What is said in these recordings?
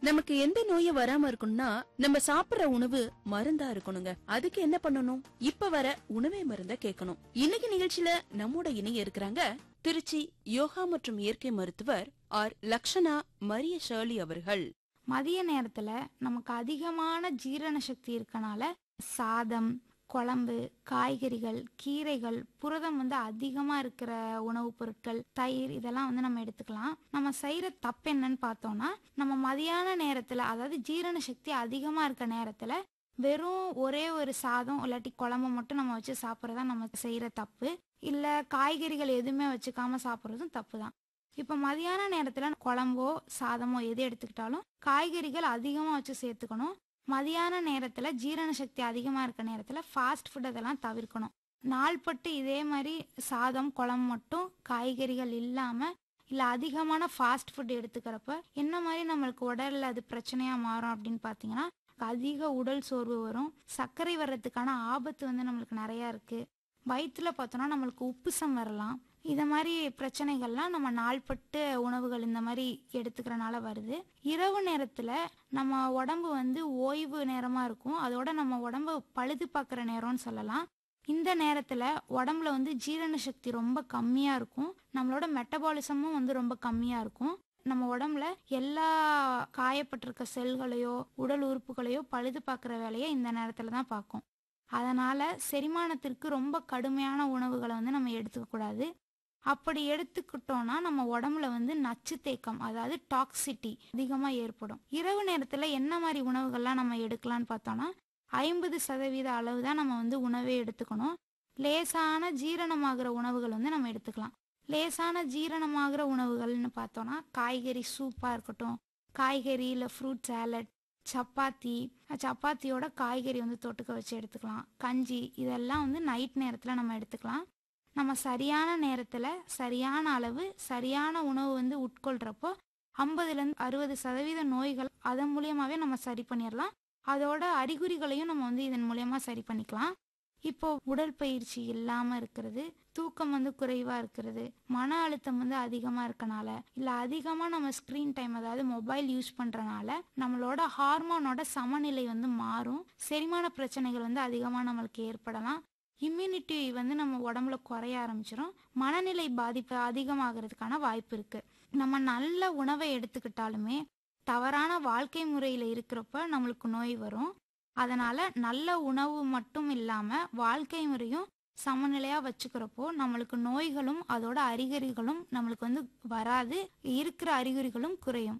நமக்கு எந்த நோயும் வராம இருக்கணும்னா நம்ம சாப்பிடுற உணவு மருந்தா இருக்கணுங்க அதுக்கு என்ன பண்ணணும் இப்ப வர உணவே மருந்த கேட்கணும் இன்னைக்கு நிகழ்ச்சியில நம்மோட இணைய இருக்கிறாங்க திருச்சி யோகா மற்றும் இயற்கை மருத்துவர் ஆர் லக்ஷனா மரிய ஷர்லி அவர்கள் மதிய நேரத்துல நமக்கு அதிகமான ஜீரண சக்தி இருக்கனால சாதம் குழம்பு காய்கறிகள் கீரைகள் புரதம் வந்து அதிகமா இருக்கிற உணவுப் பொருட்கள் தயிர் இதெல்லாம் வந்து நம்ம எடுத்துக்கலாம் நம்ம செய்யற தப்பு என்னன்னு பார்த்தோம்னா நம்ம மதியான நேரத்துல அதாவது ஜீரண சக்தி அதிகமா இருக்க நேரத்துல வெறும் ஒரே ஒரு சாதம் இல்லாட்டி குழம்பு மட்டும் நம்ம வச்சு சாப்பிட்றதா நம்ம செய்யற தப்பு இல்ல காய்கறிகள் எதுவுமே வச்சுக்காம சாப்பிட்றதும் தப்பு தான் இப்போ மதியான நேரத்தில் குழம்போ சாதமோ எது எடுத்துக்கிட்டாலும் காய்கறிகள் அதிகமாக வச்சு சேர்த்துக்கணும் மதியான நேரத்தில் ஜீரண சக்தி அதிகமாக இருக்க நேரத்தில் ஃபாஸ்ட் ஃபுட் அதெல்லாம் தவிர்க்கணும் நாள்பட்டு இதே மாதிரி சாதம் குழம்பு மட்டும் காய்கறிகள் இல்லாமல் இல்லை அதிகமான ஃபாஸ்ட் ஃபுட் எடுத்துக்கிறப்ப என்ன மாதிரி நம்மளுக்கு உடலில் அது பிரச்சனையாக மாறும் அப்படின்னு பார்த்தீங்கன்னா அதிக உடல் சோர்வு வரும் சர்க்கரை வர்றதுக்கான ஆபத்து வந்து நம்மளுக்கு நிறையா இருக்குது வயிற்றுல பார்த்தோன்னா நம்மளுக்கு உப்புசம் வரலாம் இத மாதிரி பிரச்சனைகள்லாம் நம்ம நாள்பட்டு உணவுகள் இந்த மாதிரி எடுத்துக்கிறனால வருது இரவு நேரத்துல நம்ம உடம்பு வந்து ஓய்வு நேரமா இருக்கும் அதோட நம்ம உடம்பு பழுது பார்க்குற நேரம்னு சொல்லலாம் இந்த நேரத்துல உடம்புல வந்து ஜீரண சக்தி ரொம்ப கம்மியா இருக்கும் நம்மளோட மெட்டபாலிசமும் வந்து ரொம்ப கம்மியா இருக்கும் நம்ம உடம்புல எல்லா காயப்பட்டிருக்க செல்களையோ உடல் உறுப்புகளையோ பழுது பார்க்குற வேலையை இந்த நேரத்துல தான் பார்க்கும் அதனால செரிமானத்திற்கு ரொம்ப கடுமையான உணவுகளை வந்து நம்ம எடுத்துக்க கூடாது அப்படி எடுத்துக்கிட்டோம்னா நம்ம உடம்புல வந்து நச்சு தேக்கம் அதாவது டாக்ஸிட்டி அதிகமாக ஏற்படும் இரவு நேரத்தில் என்ன மாதிரி உணவுகள்லாம் நம்ம எடுக்கலாம்னு பார்த்தோம்னா ஐம்பது சதவீத அளவு தான் நம்ம வந்து உணவே எடுத்துக்கணும் லேசான ஜீரணமாகிற உணவுகள் வந்து நம்ம எடுத்துக்கலாம் லேசான ஜீரணமாகிற உணவுகள்னு பார்த்தோம்னா காய்கறி சூப்பாக இருக்கட்டும் காய்கறி இல்லை ஃப்ரூட் சாலட் சப்பாத்தி சப்பாத்தியோட காய்கறி வந்து தொட்டுக்க வச்சு எடுத்துக்கலாம் கஞ்சி இதெல்லாம் வந்து நைட் நேரத்தில் நம்ம எடுத்துக்கலாம் நம்ம சரியான நேரத்தில் சரியான அளவு சரியான உணவு வந்து உட்கொள்கிறப்போ ஐம்பதுலேருந்து அறுபது சதவீத நோய்கள் அதன் மூலியமாகவே நம்ம சரி பண்ணிடலாம் அதோட அறிகுறிகளையும் நம்ம வந்து இதன் மூலியமா சரி பண்ணிக்கலாம் இப்போ உடற்பயிற்சி இல்லாமல் இருக்கிறது தூக்கம் வந்து குறைவாக இருக்கிறது மன அழுத்தம் வந்து அதிகமாக இருக்கனால இல்லை அதிகமாக நம்ம ஸ்க்ரீன் டைம் அதாவது மொபைல் யூஸ் பண்ணுறனால நம்மளோட ஹார்மோனோட சமநிலை வந்து மாறும் செரிமான பிரச்சனைகள் வந்து அதிகமாக நம்மளுக்கு ஏற்படலாம் இம்யூனிட்டி வந்து நம்ம உடம்புல குறைய ஆரம்பிச்சிடும் மனநிலை பாதிப்பு அதிகமாகிறதுக்கான வாய்ப்பு இருக்கு நம்ம நல்ல உணவை எடுத்துக்கிட்டாலுமே தவறான வாழ்க்கை முறையில் இருக்கிறப்ப நம்மளுக்கு நோய் வரும் அதனால நல்ல உணவு மட்டும் இல்லாம வாழ்க்கை முறையும் சமநிலையா வச்சுக்கிறப்போ நம்மளுக்கு நோய்களும் அதோட அறிகுறிகளும் நம்மளுக்கு வந்து வராது இருக்கிற அறிகுறிகளும் குறையும்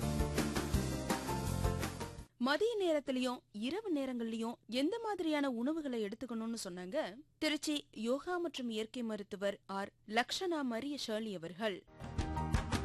மதிய நேரத்திலயும் இரவு நேரங்கள்லயும் எந்த மாதிரியான உணவுகளை எடுத்துக்கணும்னு சொன்னாங்க திருச்சி யோகா மற்றும் இயற்கை மருத்துவர் ஆர் லக்ஷனா மரிய ஷர்லி அவர்கள்